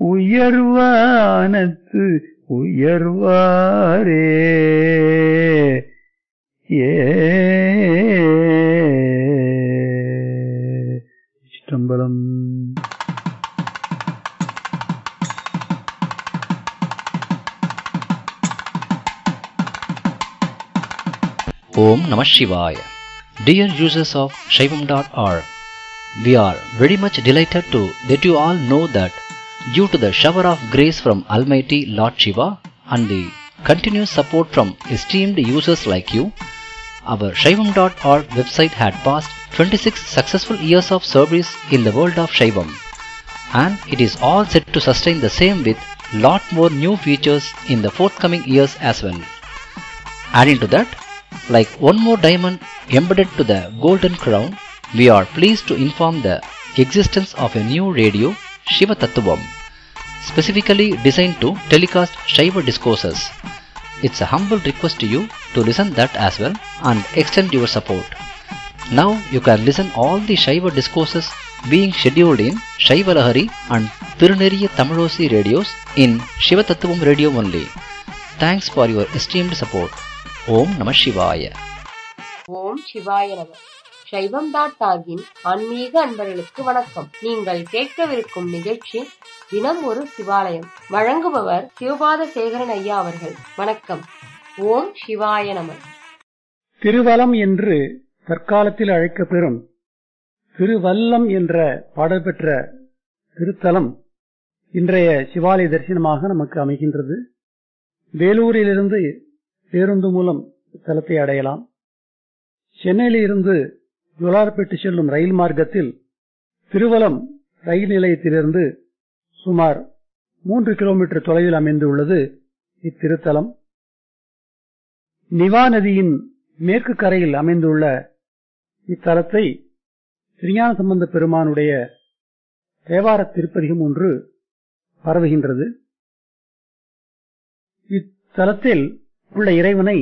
உயர்வானத்து உயர்வாரே A Chitrambalam Om Namah Shivaya. Dear users of Shaivam.org, we are very much delighted to let you all know that due to the shower of grace from Almighty Lord Shiva and the continuous support from esteemed users like you, our Shaivam.org website had passed 26 successful years of service in the world of Shaivam and it is all set to sustain the same with lot more new features in the forthcoming years as well. Adding to that, like one more diamond embedded to the golden crown, we are pleased to inform the existence of a new radio, Shiva Tattvam, specifically designed to telecast Shiva discourses. It's a humble request to you to listen that as well and extend your support. Now you can listen all the Shiva discourses being scheduled in Shiva Lahari and Tiruneriya Tamilosi radios in Shiva Tattvam radio only. Thanks for your esteemed support. ஓம் நம சிவாய ஓம் சிவாய நம சைவம் dot ஆகின் ஆன்மீக அன்பர்களுக்கு வணக்கம் நீங்கள் கேட்கவிருக்கும் நிகழ்ச்சி தினம் ஒரு சிவாலயம் வழங்குபவர் சிவபாத சேகரன் ஐயா அவர்கள் வணக்கம் ஓம் சிவாய நம திருவலம் என்று தற்காலத்தில் அழைக்கப்பெறும் திருவல்லம் என்ற பாடல் பெற்ற திருத்தலம் இன்றைய சிவாலய தரிசனமாக நமக்கு அமைகின்றது வேலூரிலிருந்து பேருந்து மூலம் தலத்தை அடையலாம் சென்னையில் இருந்து ஜோலார்பேட்டு செல்லும் ரயில் மார்க்கத்தில் திருவலம் ரயில் நிலையத்திலிருந்து சுமார் மூன்று கிலோமீட்டர் தொலைவில் அமைந்துள்ளது இத்திருத்தலம் நிவா நதியின் மேற்கு கரையில் அமைந்துள்ள இத்தலத்தை திருஞான சம்பந்த பெருமானுடைய தேவார திருப்பதிகம் ஒன்று பரவுகின்றது இத்தலத்தில் உள்ள இறைவனை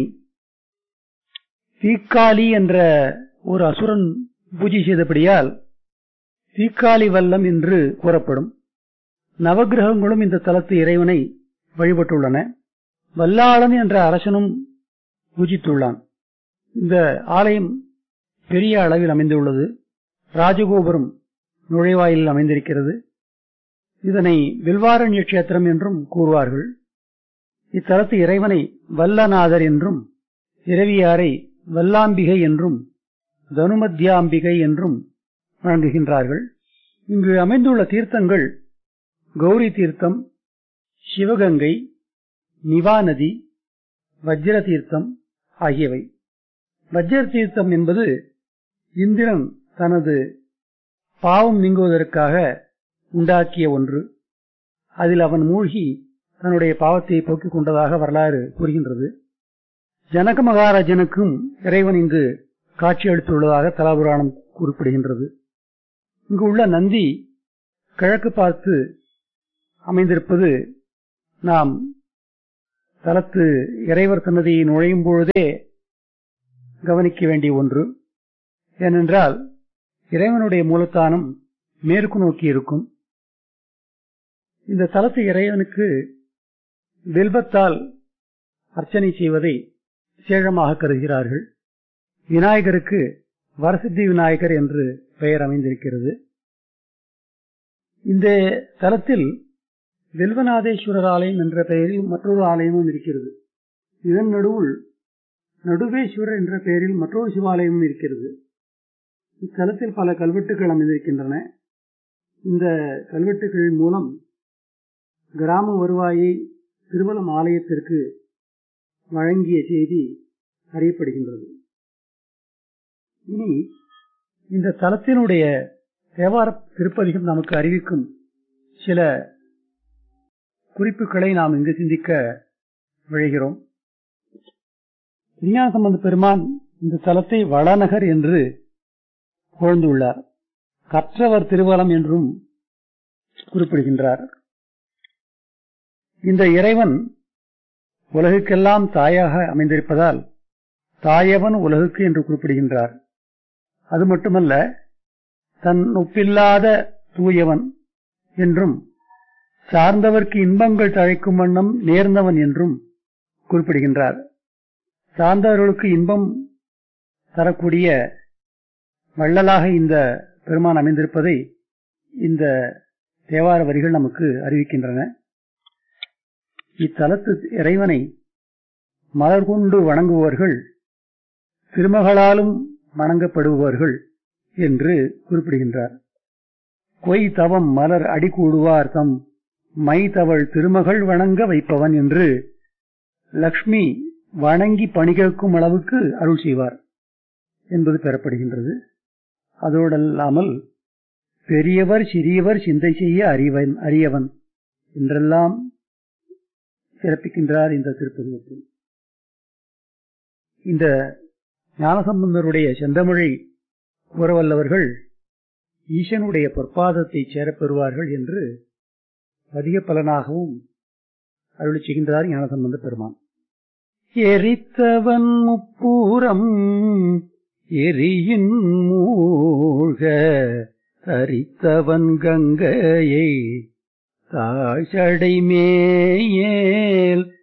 தீக்காளி என்ற ஒரு அசுரன் பூஜை செய்தபடியால் தீக்காளி வல்லம் என்று கூறப்படும் நவகிரகங்களும் இந்த தலத்து இறைவனை வழிபட்டுள்ளன வல்லாளன் என்ற அரசனும் பூஜித்துள்ளான் இந்த ஆலயம் பெரிய அளவில் அமைந்துள்ளது ராஜகோபுரம் நுழைவாயிலில் அமைந்திருக்கிறது இதனை வில்வாரண்ய கஷேத்திரம் என்றும் கூறுவார்கள் இத்தலத்து இறைவனை வல்லநாதர் என்றும் இரவியாரை வல்லாம்பிகை என்றும் தனுமத்யாம்பிகை என்றும் வழங்குகின்றார்கள் இங்கு அமைந்துள்ள தீர்த்தங்கள் கௌரி தீர்த்தம் சிவகங்கை நிவாநதி வஜ்ர தீர்த்தம் ஆகியவை வஜ்ர தீர்த்தம் என்பது இந்திரன் தனது பாவம் நீங்குவதற்காக உண்டாக்கிய ஒன்று அதில் அவன் மூழ்கி தன்னுடைய பாவத்தை போக்கிக் கொண்டதாக வரலாறு கூறுகின்றது ஜனக மகாராஜனுக்கும் இறைவன் இங்கு காட்சி அளித்துள்ளதாக தலாபுராணம் குறிப்பிடுகின்றது இங்கு உள்ள நந்தி கிழக்கு பார்த்து அமைந்திருப்பது நாம் தலத்து இறைவர் சன்னதியை நுழையும் பொழுதே கவனிக்க வேண்டிய ஒன்று ஏனென்றால் இறைவனுடைய மூலத்தானம் மேற்கு நோக்கி இருக்கும் இந்த தலத்து இறைவனுக்கு வில்வத்தால் அர்ச்சனை செய்வதை விசேஷமாக கருதுகிறார்கள் விநாயகருக்கு வரசித்தி விநாயகர் என்று பெயர் அமைந்திருக்கிறது இந்த தலத்தில் வில்வநாதேஸ்வரர் ஆலயம் என்ற பெயரில் மற்றொரு ஆலயமும் இருக்கிறது இதன் நடுவுள் நடுவேஸ்வரர் என்ற பெயரில் மற்றொரு சிவாலயமும் இருக்கிறது இத்தலத்தில் பல கல்வெட்டுகள் அமைந்திருக்கின்றன இந்த கல்வெட்டுகள் மூலம் கிராம வருவாயை திருவலம் ஆலயத்திற்கு வழங்கிய செய்தி அறியப்படுகின்றது இனி இந்த தலத்தினுடைய தேவார திருப்பதிகம் நமக்கு அறிவிக்கும் சில குறிப்புகளை நாம் இங்கு சிந்திக்க விழைகிறோம் விஞ்ஞான சம்பந்த பெருமான் இந்த தலத்தை வளநகர் என்று புகழ்ந்துள்ளார் கற்றவர் திருவலம் என்றும் குறிப்பிடுகின்றார் இந்த இறைவன் உலகுக்கெல்லாம் தாயாக அமைந்திருப்பதால் தாயவன் உலகுக்கு என்று குறிப்பிடுகின்றார் அது மட்டுமல்ல தன் ஒப்பில்லாத தூயவன் என்றும் சார்ந்தவர்க்கு இன்பங்கள் தழைக்கும் வண்ணம் நேர்ந்தவன் என்றும் குறிப்பிடுகின்றார் சார்ந்தவர்களுக்கு இன்பம் தரக்கூடிய வள்ளலாக இந்த பெருமான் அமைந்திருப்பதை இந்த தேவார வரிகள் நமக்கு அறிவிக்கின்றன இத்தலத்து இறைவனை மலர் கொண்டு வணங்குபவர்கள் திருமகளாலும் வணங்கப்படுபவர்கள் என்று குறிப்பிடுகின்றார் கொய் தவம் மலர் அடி கூடுவார் தம் மை தவள் திருமகள் வணங்க வைப்பவன் என்று லக்ஷ்மி வணங்கி பணிகேற்கும் அளவுக்கு அருள் செய்வார் என்பது பெறப்படுகின்றது அதோடல்லாமல் பெரியவர் சிறியவர் சிந்தை செய்ய அறிவன் அறியவன் என்றெல்லாம் சிறப்பிக்கின்றார் இந்த திருப்பதிகத்தில் இந்த ஞானசம்பந்தருடைய செந்தமிழை கூறவல்லவர்கள் ஈசனுடைய பொற்பாதத்தை சேரப் பெறுவார்கள் என்று அதிக பலனாகவும் அருளி செய்கின்றார் ஞானசம்பந்த பெருமான் எரித்தவன் முப்பூரம் எரியின் மூழ்க தரித்தவன் கங்கையை தாழ்சடை மேயேல்